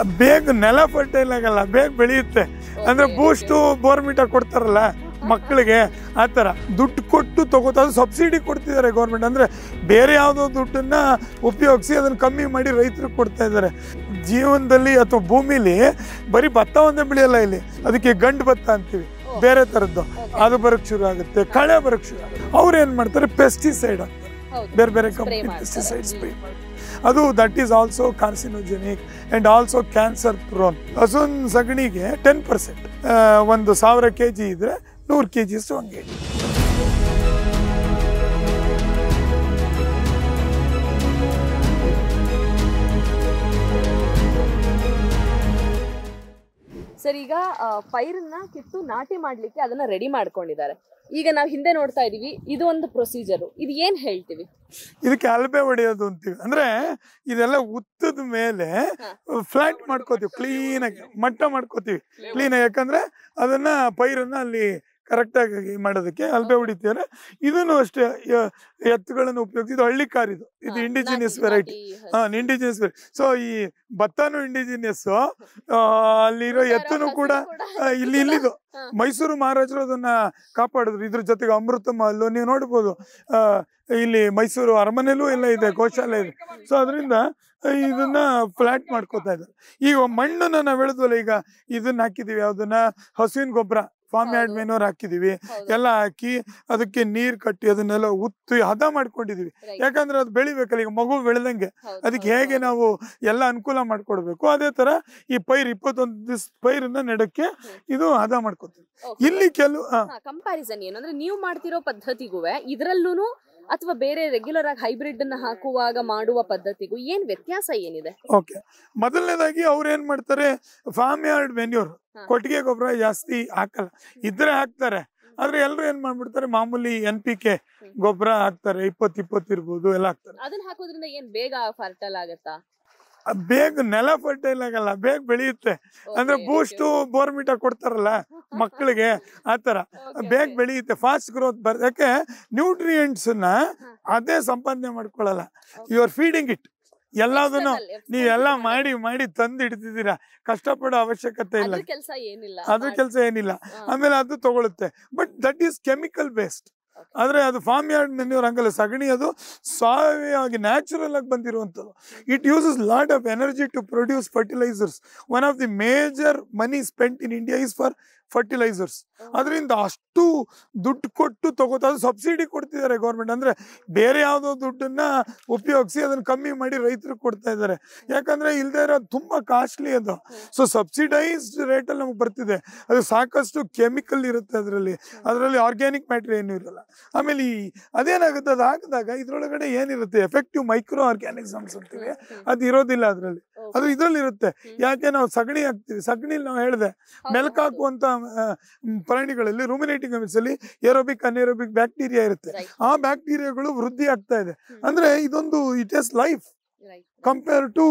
ಬೇಗ ನೆಲ ಫರ್ಟೈಲ್ ಆಗಲ್ಲ ಬೇಗ ಬೆಳೆಯುತ್ತೆ ಅಂದ್ರೆ ಬೂಸ್ಟು ಬೋರ್ಮಿಟ ಕೊಡ್ತಾರಲ್ಲ ಮಕ್ಕಳಿಗೆ ಆ ಥರ ದುಡ್ಡು ಕೊಟ್ಟು ತಗೋತ ಅದು ಸಬ್ಸಿಡಿ ಕೊಡ್ತಿದ್ದಾರೆ ಗೌರ್ಮೆಂಟ್ ಅಂದರೆ ಬೇರೆ ಯಾವುದೋ ದುಡ್ಡನ್ನ ಉಪಯೋಗಿಸಿ ಅದನ್ನು ಕಮ್ಮಿ ಮಾಡಿ ರೈತರಿಗೆ ಕೊಡ್ತಾ ಇದ್ದಾರೆ ಜೀವನದಲ್ಲಿ ಅಥವಾ ಭೂಮಿಲಿ ಬರೀ ಭತ್ತ ಒಂದೇ ಬೆಳೆಯಲ್ಲ ಇಲ್ಲಿ ಅದಕ್ಕೆ ಗಂಡು ಭತ್ತ ಅಂತೀವಿ ಬೇರೆ ಥರದ್ದು ಅದು ಬರೋಕ್ಕೆ ಶುರು ಆಗುತ್ತೆ ಕಳೆ ಬರೋಕ್ಕೆ ಶುರು ಆಗುತ್ತೆ ಅವ್ರು ಏನು ಮಾಡ್ತಾರೆ ಪೆಸ್ಟಿಸೈಡ್ ಹಾಕ್ತಾರೆ ಹೌದು ಬೇರೆ ಬೇರೆ Spray ಕಂಪನಿ ಮಾಡ್ತಾರೆ. ಪೆಸ್ಟಿಸೈಡ್ ಸ್ಪ್ರೇ ಮಾಡಿ ಅದು that is also carcinogenic and also cancer prone ಹಸುನ್ ಸಗಣಿಗೆ ಟೆನ್ ಪರ್ಸೆಂಟ್ ಒಂದು ಸಾವಿರ ಕೆ ಜಿ ಇದ್ರೆ ನೂರು ಕೆ ಜಿ ಹಂಗೆ ಸರ್ ಈಗ ಆ, ಪೈರನ್ನ ಕಿತ್ತು ನಾಟಿ ಮಾಡ್ಲಿಕ್ಕೆ ಅದನ್ನ ರೆಡಿ ಮಾಡ್ಕೊಂಡಿದ್ದಾರೆ ಈಗ ನಾವು ಹಿಂದೆ ನೋಡ್ತಾ ಇದೀವಿ ಇದು ಒಂದು ಪ್ರೊಸೀಜರ್ ಇದು ಏನ್ ಹೇಳ್ತೀವಿ ಇದಕ್ಕೆ ಅಲ್ಬೆ ಹೊಡೆಯೋದು ಅಂತೀವಿ ಅಂದ್ರೆ ಇದೆಲ್ಲ ಉತ್ತದ ಮೇಲೆ ಫ್ಲಾಟ್ ಮಾಡ್ಕೋತೀವಿ ಕ್ಲೀನಾಗಿ ಮಟ್ಟ ಮಾಡ್ಕೋತೀವಿ ಕ್ಲೀನಾಗಿ ಯಾಕಂದ್ರೆ ಅದನ್ನ ಪೈರನ್ನ ಅಲ್ಲಿ ಕರೆಕ್ಟಾಗಿ ಮಾಡೋದಕ್ಕೆ ಅಲ್ಬೆ ಹೊಡಿತಾರೆ ಇದನ್ನು ಅಷ್ಟೇ ಯ- ಎತ್ತುಗಳನ್ನು ಉಪಯೋಗಿಸಿ ಇದು ಹಳ್ಳಿ ಕಾರ್ ಇದು ಇದು ಹಾ, ಇಂಡಿಜಿನಿಯಸ್ ನಾಟಿ- ವೆರೈಟಿ ನಾಟಿ ಹಾ ಇಂಡಿಜಿನಿಯಸ್ ಸೊ ಈ ಭತ್ತನೂ ಇಂಡಿಜಿನಿಯಸ್ ಅಲ್ಲಿರೋ ಹಸು ಎತ್ತುನು ಹಸು ಕೂಡ ಆ, ಇಲ್ಲಿ ಇಲ್ಲಿದು ಹಾ. ಮೈಸೂರು ಮಹಾರಾಜರು ಅದನ್ನ ಕಾಪಾಡಿದ್ರು ಇದ್ರ ಜೊತೆಗೆ ಅಮೃತ ಮಹಲ್ ನೀವು ನೋಡ್ಬೋದು ಆ, ಇಲ್ಲಿ ಮೈಸೂರು ಅರಮನೆಲೂ ಎಲ್ಲ ಇದೆ ಗೋಶಾಲೆ ಇದೆ ಸೊ ಅದರಿಂದ ಇದನ್ನ ಫ್ಲಾಟ್ ಮಾಡ್ಕೋತಾ ಇದ್ದಾರೆ ಈಗ ಮಣ್ಣನ್ನ ನಾವು ಹೇಳಿದ್ವಲ್ಲ ಈಗ ಇದನ್ನ ಹಾಕಿದೀವಿ ಯಾವ್ದನ್ನ ಹಸುವಿನ ಗೊಬ್ಬರ ಫಾರ್ಮ್ ಯಾರ್ಡ್ ಹೌದು. ಮೇನೂರ್ ಹಾಕಿದೀವಿ ಹೌದು. ಎಲ್ಲ ಹಾಕಿ ಅದಕ್ಕೆ ನೀರ್ ಕಟ್ಟಿ ಅದನ್ನೆಲ್ಲ ಉತ್ತು ಹದ ಮಾಡ್ಕೊಂಡಿದೀವಿ Right. ಯಾಕಂದ್ರೆ ಅದು ಬೆಳಿಬೇಕಲ್ಲ ಈಗ ಮಗು ಬೆಳೆದಂಗೆ ಹೌದು, ಅದಕ್ಕೆ ಹೌದು, ಹೇಗೆ ಹೌದು. ನಾವು ಎಲ್ಲ ಅನುಕೂಲ ಮಾಡ್ಕೊಡ್ಬೇಕು ಅದೇ ತರ ಈ ಪೈರ್ ಇಪ್ಪತ್ತೊಂದು ದಿವಸ ಪೈರನ್ನ ನೆಡಕ್ಕೆ ಇದು ಹದ ಮಾಡ್ಕೊತೀವಿ Okay. ಇಲ್ಲಿ ಕೆಲವು ಆ, ಕಂಪ್ಯಾರಿಸನ್ ಏನು ಅಂದ್ರೆ ನೀವು ಮಾಡ್ತಿರೋ ಪದ್ಧತಿಗೂ ಇದ್ರಲ್ಲೂ ಅಥವಾ ಬೇರೆ ರೆಗ್ಯುಲರ್ ಆಗಿ ಹೈಬ್ರಿಡ್ ಅನ್ನ ಹಾಕುವಾಗ ಮಾಡುವ ಪದ್ಧತಿಗೂ ಏನ್ ವ್ಯತ್ಯಾಸ ಏನಿದೆ ಓಕೆ ಮೊದಲನೇದಾಗಿ ಅವ್ರು ಏನ್ ಮಾಡ್ತಾರೆ ಫಾರ್ಮ್ ಯಾರ್ಡ್ ಮೆನ್ಯೂರ್ ಹಾ. ಕೊಟ್ಟಿಗೆ ಗೊಬ್ಬರ ಜಾಸ್ತಿ ಹಾಕಲ್ಲ ಇದ್ರೆ ಹಾಕ್ತಾರೆ ಆದ್ರೆ ಎಲ್ಲರೂ ಏನ್ ಮಾಡ್ಬಿಡ್ತಾರೆ ಮಾಮೂಲಿ ಎನ್ ಪಿ ಕೆ ಗೊಬ್ಬರ ಹಾಕ್ತಾರೆ ಇಪ್ಪತ್ತು ಇಪ್ಪತ್ತು ಇರ್ಬೋದು ಎಲ್ಲ ಹಾಕ್ತಾರೆ ಅದನ್ನ ಹಾಕೋದ್ರಿಂದ ಏನ್ ಬೇಗ ಫರ್ಟಲ್ ಆಗತ್ತಾ ಅದ್ ಬೇಗ ನೆಲ ಫರ್ಟೈಲ್ ಆಗಲ್ಲ ಬೇಗ ಬೆಳೆಯುತ್ತೆ ಅಂದ್ರೆ Okay, ಬೂಸ್ಟು ಬೋರ್ಮಿಟ ಕೊಡ್ತಾರಲ್ಲ ಮಕ್ಕಳಿಗೆ ಆ ತರ Okay, ಬೇಗ okay. ಬೆಳೆಯುತ್ತೆ ಫಾಸ್ಟ್ ಗ್ರೋತ್ ಬರ್ ಯಾಕೆ ನ್ಯೂಟ್ರಿಯೆಂಟ್ಸ್ ನ ಅದೇ ಸಂಪಾದನೆ ಮಾಡ್ಕೊಳ್ಳಲ್ಲ ಯು ಆರ್ ಫೀಡಿಂಗ್ ಇಟ್ ಎಲ್ಲದನ್ನು External, external ನೀವೆಲ್ಲ ಮಾಡೋದು. ಮಾಡಿ ಮಾಡಿ ತಂದು ಇಡ್ತಿದ್ದೀರಾ ಕಷ್ಟಪಡೋ ಅವಶ್ಯಕತೆ ಇಲ್ಲ ಅದ್ರ ಕೆಲಸ ಏನಿಲ್ಲ ಅದ್ರ ಕೆಲಸ ಏನಿಲ್ಲ ಹಾ. ಆಮೇಲೆ ಅದು ತಗೊಳುತ್ತೆ but that is chemical based Okay. ಆದ್ರೆ ಅದು ಫಾರ್ಮ್ ಯಾರ್ಡ್ ಮೆನ್ಯೂರ್ ಹಂಗಲ್ಲ ಸಗಣಿ ಅದು ಸಾವಯವಾಗಿ ನ್ಯಾಚುರಲ್ ಆಗಿ ಬಂದಿರುವಂಥದ್ದು it uses lot of energy to produce fertilisers one of the major money spent in India is for fertilisers ಅದರಿಂದ ಅಷ್ಟು ದುಡ್ಡು ಕೊಟ್ಟು ತಗೋತ ಅದು ಸಬ್ಸಿಡಿ ಕೊಡ್ತಿದ್ದಾರೆ ಗೌರ್ಮೆಂಟ್ ಅಂದ್ರೆ ಬೇರೆ ಯಾವುದೋ ದುಡ್ಡನ್ನ ಉಪಯೋಗಿಸಿ ಅದನ್ನ ಕಮ್ಮಿ ಮಾಡಿ ರೈತರಿಗೆ ಕೊಡ್ತಾ ಇದ್ದಾರೆ ಯಾಕಂದ್ರೆ ಇಲ್ದೇ ಇರೋದು ತುಂಬಾ ಕಾಸ್ಟ್ಲಿ ಅದು ಸೊ ಸಬ್ಸಿಡೈಸ್ಡ್ ರೇಟಲ್ಲಿ ನಮಗೆ ಬರ್ತಿದೆ ಅದು ಸಾಕಷ್ಟು ಕೆಮಿಕಲ್ ಇರುತ್ತೆ ಅದರಲ್ಲಿ ಅದರಲ್ಲಿ ಆರ್ಗ್ಯಾನಿಕ್ ಮ್ಯಾಟ್ರ್ ಏನೂ ಇರಲ್ಲ ಆಮೇಲೆ ಈ ಅದೇನಾಗುತ್ತೆ ಅದು ಹಾಕಿದಾಗ ಇದ್ರೊಳಗಡೆ ಏನಿರುತ್ತೆ ಎಫೆಕ್ಟಿವ್ ಮೈಕ್ರೋ ಆರ್ಗ್ಯಾನಿಸಮ್ಸ್ ಅಂತೀವಿ ಅದು ಇರೋದಿಲ್ಲ ಅದರಲ್ಲಿ ಅದು ಇದ್ರಲ್ಲಿ ಇರುತ್ತೆ ಯಾಕೆ ನಾವು ಸಗಣಿ ಹಾಕ್ತೀವಿ ಸಗಣಿಲಿ ನಾವು ಹೇಳಿದೆ ಮೆಲ್ಕ್ ಹಾಕುವಂತ ಆ, ಮ್, ಪ್ರಾಣಿಗಳಲ್ಲಿ ರೂಮಿನೇಟಿಂಗ್ ಅಲ್ಲಿ ಏರೋಬಿಕ್ ಅನೇರೋಬಿಕ್ ಬ್ಯಾಕ್ಟೀರಿಯಾ ಇರುತ್ತೆ Right. ಆ ಬ್ಯಾಕ್ಟೀರಿಯಾಗಳು ವೃದ್ಧಿ ಆಗ್ತಾ ಇದೆ ಅಂದ್ರೆ ಇದೊಂದು it is life compare to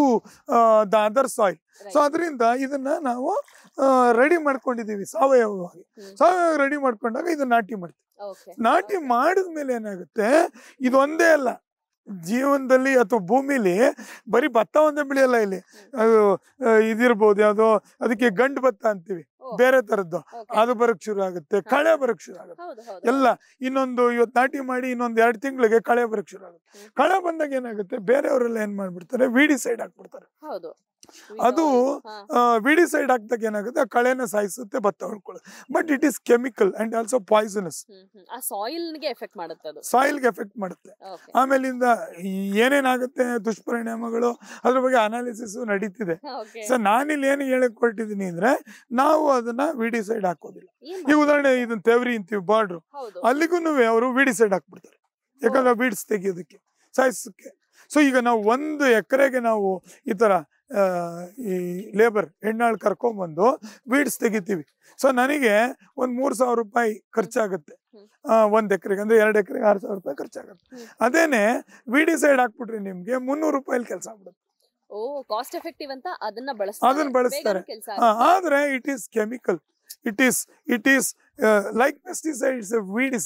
the other soil so ಅದರಿಂದ ಇದನ್ನ ನಾವು ರೆಡಿ ಮಾಡ್ಕೊಂಡಿದೀವಿ ಸಾವಯವವಾಗಿ ಸಾವಯವ ರೆಡಿ ಮಾಡ್ಕೊಂಡಾಗ ಇದನ್ನ ನಾಟಿ ಮಾಡ್ತೀವಿ ನಾಟಿ ಮಾಡಿದ ಮೇಲೆ ಏನಾಗುತ್ತೆ ಇದು ಒಂದೇ ಅಲ್ಲ ಜೀವನದಲ್ಲಿ ಅಥವಾ ಭೂಮಿಲಿ ಬರೀ ಭತ್ತ ಒಂದೇ ಬೆಳೆಯಲ್ಲ ಇಲ್ಲಿ ಅದು ಆ, ಇದಿರ್ಬೋದು ಯಾವ್ದೋ ಅದಕ್ಕೆ ಗಂಡು ಭತ್ತ ಅಂತೀವಿ ಬೇರೆ ತರದ್ದು ಅದು ಬರಕ್ ಶುರು ಆಗುತ್ತೆ ಕಳೆ ಬರಕ್ ಶುರು ಆಗುತ್ತೆ ಹೌದು ಹೌದು ಎಲ್ಲ ಇನ್ನೊಂದು ಇವತ್ತು ನಾಟಿ ಮಾಡಿ ಇನ್ನೊಂದು ಎರಡು ತಿಂಗಳಿಗೆ ಕಳೆ ಬರಕ್ ಶುರು ಆಗುತ್ತೆ ಕಳೆ ಬಂದಾಗ ಏನಾಗುತ್ತೆ ಬೇರೆಯವರೆಲ್ಲ ಏನ್ ಮಾಡ್ಬಿಡ್ತಾರೆ ವಿಡಿ ಸೈಡ್ ಹಾಕ್ಬಿಡ್ತಾರೆ ಹೌದು ಅದು ಹಾ. ವಿಡಿ ಸೈಡ್ ಹಾಕ್ದಾಗ ಏನಾಗುತ್ತೆ ಆ ಕಳೆನ ಸಾಯಿಸುತ್ತೆ ಭತ್ತ ಉಳ್ಕೊಳ್ಳುತ್ತೆ but it is chemical and also poisonous hmm, hmm. ಆ ಸಾಯಿಲ್ ಗೆ ಎಫೆಕ್ಟ್ ಮಾಡುತ್ತೆ ಅದು ಸಾಯಿಲ್ಗೆ ಎಫೆಕ್ಟ್ ಮಾಡುತ್ತೆ Okay. ಆಮೇಲಿಂದ ಏನೇನಾಗುತ್ತೆ ದುಷ್ಪರಿಣಾಮಗಳು ಅದ್ರ ಬಗ್ಗೆ ಅನಾಲಿಸಿಸ್ ನಡೀತಿದೆ Okay. ಸೊ ನಾನಿಲ್ಲಿ ಏನು ಹೇಳಕ್ ಹೊರಟಿದ್ದೀನಿ ಅಂದ್ರೆ ನಾವು ಅದನ್ನ ವಿಡಿ ಸೈಡ್ ಹಾಕೋದಿಲ್ಲ ಏನ್ ಈ ಉದಾಹರಣೆ ಇದನ್ನ ತೆವರಿ ಅಂತೀವಿ ಬಾರ್ಡ್ರು ಹೌದು ಅಲ್ಲಿಗೂ ಅವರು ವಿಡಿ ಸೈಡ್ ಹಾಕ್ಬಿಡ್ತಾರೆ ಯಾಕಂದ್ರೆ ಬೀಡ್ಸ್ ತೆಗಿಯೋದಕ್ಕೆ ಸಾಯಿಸೋಕ್ಕೆ ಸೊ ಈಗ ನಾವು ಒಂದು ಎಕರೆಗೆ ನಾವು ಈ ಥರ ಆ, ಈ ಲೇಬರ್ ಹೆಣ್ಣಾಳು ಕರ್ಕೊಂಬಂದು ಬೀಡ್ಸ್ ತೆಗಿತೀವಿ ಸೊ ನನಗೆ ಒಂದು ಮೂರು ಸಾವಿರ ರೂಪಾಯಿ ಖರ್ಚಾಗುತ್ತೆ ಹ್ಮ್. ಆ, ಒಂದ್ ಎಕರೆಗೆ ಅಂದ್ರೆ ಎರಡು ಎಕರೆಗೆ ಆರು ಸಾವಿರ ರೂಪಾಯಿ ಖರ್ಚಾಗುತ್ತೆ ಹ್ಮ್. ಅದೇನೆ ವಿಡಿ ಸೈಡ್ ಹಾಕ್ಬಿಟ್ರೆ ನಿಮ್ಗೆ ಮುನ್ನೂರು ರೂಪಾಯಿಲಿ ಕೆಲಸ ಆಗ್ಬಿಡುತ್ತೆ ಓ ಕಾಸ್ಟ್ ಎಫೆಕ್ಟಿವ್ ಅಂತ ಅದನ್ನ ಬಳಸ್ತಾರೆ ಅದನ್ನ ಬಳಸ್ತಾರೆ. ಕೆಲಸ ಆ, ಆದ್ರೆ it is chemical it is it is like pesticides weedicide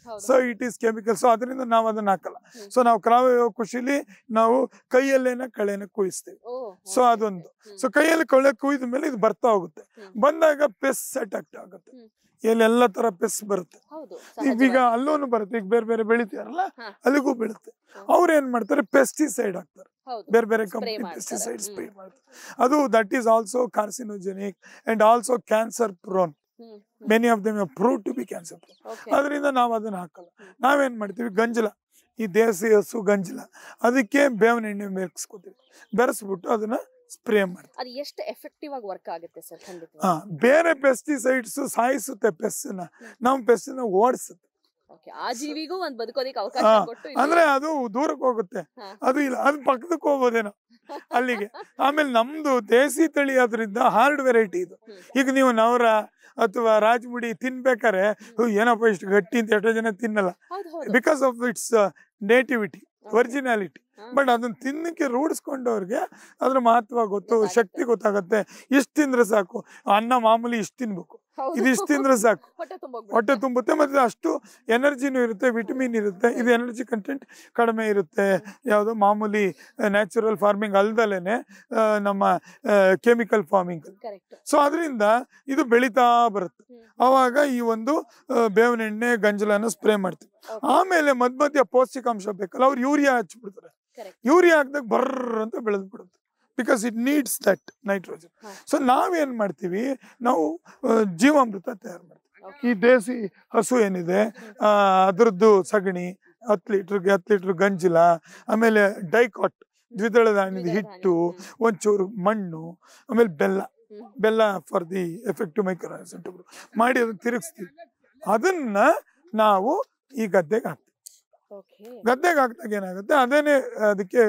ಹೌದು. So it is chemical so ಅದರಿಂದ ನಾವು ಅದನ್ನ ಹಾಕಲ್ಲ ಹ್ಮ್. ಸೊ ನಾವು ಕ್ರಾವ ಖುಷಿಲಿ ನಾವು ಕೈಯಲ್ಲೇನ ಕಳೆನ ಕುಯಿಸ್ತೀವಿ ಓ ಸೊ okay, ಅದೊಂದು okay. ಸೊ ಕೈಯಲ್ಲಿ ಕಳೆ ಕುಯ್ದ ಮೇಲೆ ಇದು ಬರ್ತಾ ಹೋಗುತ್ತೆ ಹ್ಮ್. ಬಂದಾಗ ಪೆಸ್ ಅಟ್ಯಾಕ್ಟ್ ಆಗುತ್ತೆ ಹ್ಮ್. ಎಲ್ಲ ತರ ಪೆಸ್ ಬರುತ್ತೆ ಹೌದು ಈಗ ಸಹಜವಾಗಿ. ಅಲ್ಲೂನು ಬರುತ್ತೆ ಈಗ ಬೇರೆ ಬೇರೆ ಬೆಳಿತಾರಲ್ಲ ಹಾ. ಅಲ್ಲಿಗೂ ಬೀಳುತ್ತೆ ಹ್ಮ್. ಅವ್ರು ಏನ್ ಮಾಡ್ತಾರೆ ಪೆಸ್ಟಿಸೈಡ್ ಹಾಕ್ತಾರೆ ಹೌದು ಬೇರೆ ಬೇರೆ Spray ಕಂಪನಿ ಮಾಡ್ತಾರೆ. Pesticide hmm. ಸ್ಪ್ರೇ ಮಾಡ್ತಾರೆ ಅದು that is also carcinogenic and also cancer prone hmm, hmm. Many of them prove to be cancer Okay. ಅದರಿಂದ ನಾವು ಅದನ್ನ ಹಾಕಲ್ಲ ಹ್ಮ್. ನಾವೇನ್ ಮಾಡ್ತೀವಿ ಗಂಜಲ ಈ ದೇಸಿ ಹಸು ಗಂಜಲ ಅದಕ್ಕೆ ಬೇವಿನ ಎಣ್ಣೆ ಬೆರೆಸ್ಕೋತೀವಿ ಬೆರೆಸ್ಬಿಟ್ಟು ಅದನ್ನ ಸ್ಪ್ರೇ ಮಾಡ್ತೀವಿ ಅದು ಎಷ್ಟು ಎಫೆಕ್ಟಿವ್ ಆಗಿ ವರ್ಕ್ ಆಗುತ್ತೆ ಸರ್ ಖಂಡಿತ ಹಾ ಬೇರೆ ಪೆಸ್ಟಿಸೈಡ್ಸ್ ಸಾಯಿಸುತ್ತೆ ಪೆಸ್ಸನ್ನ ನಾವು ಪೆಸ್ಸನ್ನ ಓಡಿಸುತ್ತೆ ಓಕೆ ಆ ಜೀವಿಗೂ ಒಂದ್ ಬದುಕೋದಿಕ್ಕೆ ಅವಕಾಶ ಹಾ, ಕೊಟ್ಟು ಇಲ್ಲಿ- ಅಂದ್ರೆ ಅದು ದೂರಕ್ಕೆ ಹೋಗುತ್ತೆ ಹಾ. ಅದು ಇಲ್ಲ ಅದು ಪಕ್ಕದಕ್ಕೆ ಹೋಗೋದೇನೋ ಅಲ್ಲಿಗೆ ಆಮೇಲೆ ನಮ್ದು ದೇಸಿ ತಳಿ ಆದ್ರಿಂದ ಹಾರ್ಡ್ ವೆರೈಟಿ ಇದು ಹ್ಮ್. ಈಗ ನೀವು ನವರ ಅಥವಾ ರಾಜಮುಡಿ ತಿನ್ಬೇಕಾರೆ "ಹೋ, ಏನಪ್ಪ ಇಷ್ಟು ಗಟ್ಟಿ ಅಂತ ಎಷ್ಟೋ ಜನ ತಿನ್ನಲ್ಲ ಹೌದು ಹೌದು because of its nativity Okay. Originality ಹಾ. ಬಟ್ ಅದನ್ನ ತಿನ್ನಕ್ಕೆ ರೂಢಿಸ್ಕೊಂಡವ್ರಿಗೆ ಅದ್ರ ಮಹತ್ವ ಗೊತ್ತು ಗೊತ್ತಾಗುತ್ತೆ. ಶಕ್ತಿ ಗೊತ್ತಾಗತ್ತೆ ಇಷ್ಟು ತಿಂದ್ರೆ ಸಾಕು ಅನ್ನ ಮಾಮೂಲಿ ಇಷ್ಟು ತಿನ್ಬೇಕು ಹೌದು. ಇದು ಇಷ್ಟು ತಿಂದ್ರೆ ಸಾಕು ಹೊಟ್ಟೆ ತುಂಬೋಗ್ಬಿಡುತ್ತೆ. ಹೊಟ್ಟೆ ತುಂಬುತ್ತೆ ಮತ್ತೆ ಅಷ್ಟು ಎನರ್ಜಿನೂ ಇರುತ್ತೆ ವಿಟಮಿನ್ ಇರುತ್ತೆ ಇದು ಎನರ್ಜಿ ಕಂಟೆಂಟ್ ಕಡಿಮೆ ಇರುತ್ತೆ ಯಾವುದೋ ಮಾಮೂಲಿ ನ್ಯಾಚುರಲ್ ಫಾರ್ಮಿಂಗ್ ಅಲ್ದಲೇನೆ ಆ, ನಮ್ಮ ಕೆಮಿಕಲ್ ಫಾರ್ಮಿಂಗ್ Correct. ಸೊ ಅದರಿಂದ ಇದು ಬೆಳೀತಾ ಬರುತ್ತೆ ಹ್ಮ್. ಅವಾಗ ಈ ಒಂದು ಆ, ಬೇವಿನ ಎಣ್ಣೆ ಗಂಜಲನ ಸ್ಪ್ರೇ ಮಾಡ್ತೀವಿ Okay. ಆಮೇಲೆ ಮಧ್ಯ ಮಧ್ಯ ಪೌಷ್ಟಿಕಾಂಶ ಬೇಕಲ್ಲ ಅವ್ರು ಯೂರಿಯಾ ಹಚ್ಬಿಡ್ತಾರೆ Correct. ಯೂರಿಯಾ ಹಾಕಿದಾಗ ಬರ್ರ ಅಂತ ಬೆಳೆದು ಬಿಡುತ್ತೆ because it needs that nitrogen ಹಾ. ಸೊ ನಾವೇನ್ ಮಾಡ್ತೀವಿ ನಾವು ಆ, ಜೀವಾಮೃತ ತಯಾರು ಮಾಡ್ತೀವಿ Okay. ಈ ದೇಸಿ ಹಸು ಏನಿದೆ ಆ, ಅದ್ರದ್ದು ಸಗಣಿ ಹತ್ತು ಲೀಟ್ರಿಗೆ ಹತ್ತು ಲೀಟ್ರ್ ಗಂಜಿಲ ಆಮೇಲೆ ಡೈಕಾಟ್ ದ್ವಿದಳ ಧಾನ್ಯದ ದ್ವಿದಳ ಹಿಟ್ಟು ಧಾನ್ಯ. ಹ್ಮ್. ಒಂಚೂರು ಮಣ್ಣು ಆಮೇಲೆ ಬೆಲ್ಲ ಹ್ಮ್. ಬೆಲ್ಲ ಫಾರ್ ದಿ ಎಫೆಕ್ಟಿವ್ ಮೈಕ್ರೋ ಮಾಡಿ ಅದನ್ನ ತಿರುಗಿಸ್ತೀವಿ ಅದನ್ನ ನಾವು ಈ ಗದ್ದೆಗೆ ಹಾಕ್ತೀವಿ Okay. ಗದ್ದೆಗೆ ಹಾಕಿದಾಗ ಏನಾಗುತ್ತೆ ಅದೇನೆ ಅದಕ್ಕೆ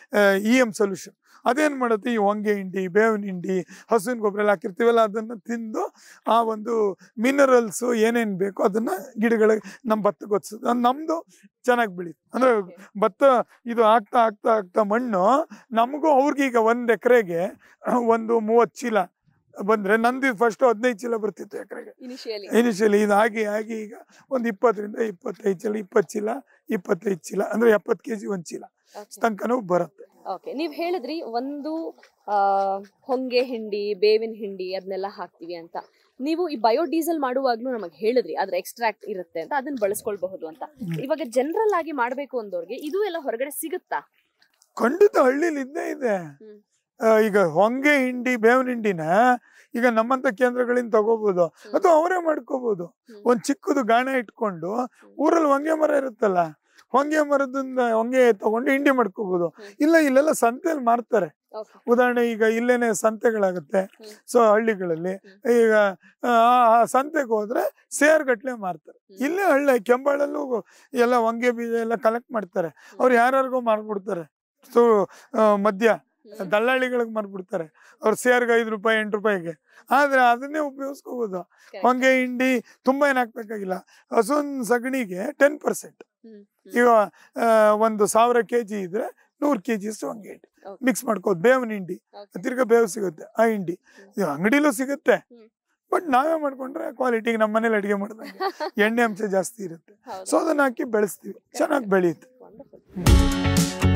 ಇ ಎಮ್ ಸೊಲ್ಯೂಷನ್ ಅದೇನ್ ಮಾಡುತ್ತೆ ಈ ಹೊಂಗೆ ಹಿಂಡಿ ಬೇವಿನ ಹಿಂಡಿ ಹಸುವಿನ ಗೊಬ್ಬರ ಎಲ್ಲ ಹಾಕಿರ್ತೀವಲ್ಲ ಅದನ್ನ ತಿಂದು ಆ ಒಂದು ಮಿನರಲ್ಸ್ ಏನೇನ್ ಬೇಕೋ ಅದನ್ನ ಗಿಡಗಳಿಗೆ ನಮ್ಮ ಭತ್ತಕ್ಕೆ ಗೊತ್ತಿಸುತ್ತೆ ಅದು ನಮ್ದು ಚೆನ್ನಾಗಿ ಬೆಳೀತು ಅಂದ್ರೆ Okay. ಭತ್ತ ಇದು ಆಗ್ತಾ ಆಗ್ತಾ ಆಗ್ತಾ ಮಣ್ಣು ನಮಗೂ ಅವ್ರಿಗೆ ಈಗ ಒಂದ್ ಎಕರೆಗೆ ಒಂದು ಮೂವತ್ತು ಚೀಲ ಬಂದ್ರೆ ನಂದು ಫಸ್ಟ್ ಹದಿನೈದು ಚೀಲ ಬರ್ತಿತ್ತು ಎಕರೆಗೆ Initially. ಇನಿಷಿಯಲಿ ಇದು ಆಗಿ ಆಗಿ ಈಗ ಒಂದು ಇಪ್ಪತ್ತರಿಂದ ಇಪ್ಪತ್ತೈದು ಚೀಲ ಇಪ್ಪತ್ತು ಚೀಲ ಇಪ್ಪತ್ತೈದು ಚೀಲ ಅಂದ್ರೆ ಎಪ್ಪತ್ತು ಕೆ ಜಿ ಒಂದು ಚೀಲ Okay. ತನಕನೂ ಬರುತ್ತೆ ಓಕೆ ನೀವ್ ಹೇಳಿದ್ರಿ ಒಂದು ಆ, ಹೊಂಗೆ ಹಿಂಡಿ ಬೇವಿನ ಹಿಂಡಿ ಅದನ್ನೆಲ್ಲ ಹಾಕ್ತಿವಿ ಅಂತ ನೀವು ಈ ಬಯೋಡೀಸೆಲ್ ಮಾಡುವಾಗ್ಲೂ ನಮಗೆ ಹೇಳಿದ್ರಿ ಅದ್ರ ಎಕ್ಸ್ಟ್ರಾಕ್ಟ್ ಇರುತ್ತೆ ಅಂತ ಅದನ್ನ ಬಳಸ್ಕೊಳ್ಬಹುದು ಅಂತ ಹ್ಮ್. ಇವಾಗ ಜನರಲ್ ಆಗಿ ಮಾಡ್ಬೇಕು ಅಂದವ್ರಿಗೆ ಇದು ಎಲ್ಲ ಹೊರಗಡೆ ಸಿಗುತ್ತಾ ಖಂಡಿತ ಹಳ್ಳಿಲಿ ಇದ್ದೇ ಇದೆ ಹ್ಮ್. ಆ, ಈಗ ಹೊಂಗೆ ಹಿಂಡಿ ಬೇವಿನ ಹಿಂಡಿನ ಈಗ ನಮ್ಮಂತ ಕೇಂದ್ರಗಳಿಂದ ತಗೋಬಹುದು ಅಥವಾ ಅವರೇ ಮಾಡ್ಕೋಬಹುದು ಹ್ಮ್. ಒಂದ್ ಚಿಕ್ಕದು ಗಾಣ ಇಟ್ಕೊಂಡು ಊರಲ್ಲಿ ಹೊಂಗೆ ಮರ ಇರುತ್ತಲ್ಲ ಹೊಂಗೆ ಮರದಿಂದ ಹೊಂಗೆ ತಗೊಂಡು ಹಿಂಡಿ ಮಾಡ್ಕೋಬಹುದು ಹ್ಮ್. ಇಲ್ಲ ಇಲ್ಲೆಲ್ಲ ಸಂತೆಯಲ್ಲಿ ಮಾರ್ತಾರೆ ಓಕೆ ಉದಾಹರಣೆ ಈಗ ಇಲ್ಲೇನೆ ಸಂತೆಗಳಾಗುತ್ತೆ ಹ್ಮ್. ಸೊ ಹಳ್ಳಿಗಳಲ್ಲಿ ಈಗ ಆ, ಆ ಸಂತೆಗೆ ಹೋದ್ರೆ ಸೇರ್ ಗಟ್ಲೆ ಮಾರ್ತಾರೆ ಹ್ಮ್. ಇಲ್ಲೇ ಹಳ್ಳಿ ಕೆಂಬಾಳಲ್ಲೂ ಎಲ್ಲ ಹೊಂಗೆ ಬೀಜ ಎಲ್ಲ ಕಲೆಕ್ಟ್ ಮಾಡ್ತಾರೆ ಅವ್ರು ಯಾರ್ಯಾರಿಗೋ ಮಾರ್ಬಿಡ್ತಾರೆ ಸೊ ಮದ್ಯ ದಲ್ಲಾಳಿಗಳಿಗೆ ಮಾರ್ಬಿಡ್ತಾರೆ ಅವ್ರು ಸೇರ್ಗೆ ಐದು ರೂಪಾಯಿ ಎಂಟು ರೂಪಾಯಿಗೆ ಆದ್ರೆ ಅದನ್ನೇ ಉಪಯೋಗಿಸ್ಕೋಬಹುದು ಹೊಂಗೆ ಹಿಂಡಿ ತುಂಬಾ ಏನ್ ಹಾಕ್ಬೇಕಾಗಿಲ್ಲ ಹಸುನ್ ಸಗಣಿಗೆ ಟೆನ್ ಪರ್ಸೆಂಟ್ ಈಗ ಆ, ಒಂದು ಸಾವಿರ ಕೆ ಜಿ ಇದ್ರೆ ನೂರು ಕೆ ಜಿ ಅಷ್ಟು ಹೊಂಗೆ ಹಿಂಡಿ Okay. ಮಿಕ್ಸ್ ಮಾಡ್ಕೋದು ಬೇವಿನ ಹಿಂಡಿ ತಿರ್ಗಾ ಬೇವು ಸಿಗುತ್ತೆ ಆ ಹಿಂಡಿ ಇದು ಅಂಗಡಿಲೂ ಸಿಗುತ್ತೆ ಹ್ಮ್. ಬಟ್ ನಾವೇ ಮಾಡ್ಕೊಂಡ್ರೆ ಕ್ವಾಲಿಟಿಗೆ ನಮ್ಮ ಮನೇಲಿ ಅಡಿಗೆ ಮಾಡಿದಂಗೆ ಎಣ್ಣೆ ಅಂಶ ಜಾಸ್ತಿ ಇರುತ್ತೆ ಸೊ ಅದನ್ನ ಹಾಕಿ ಬೆಳೆಸ್ತೀವಿ ಚೆನ್ನಾಗಿ ಬೆಳೆಯುತ್ತೆ ವಂಡರ್ಫುಲ್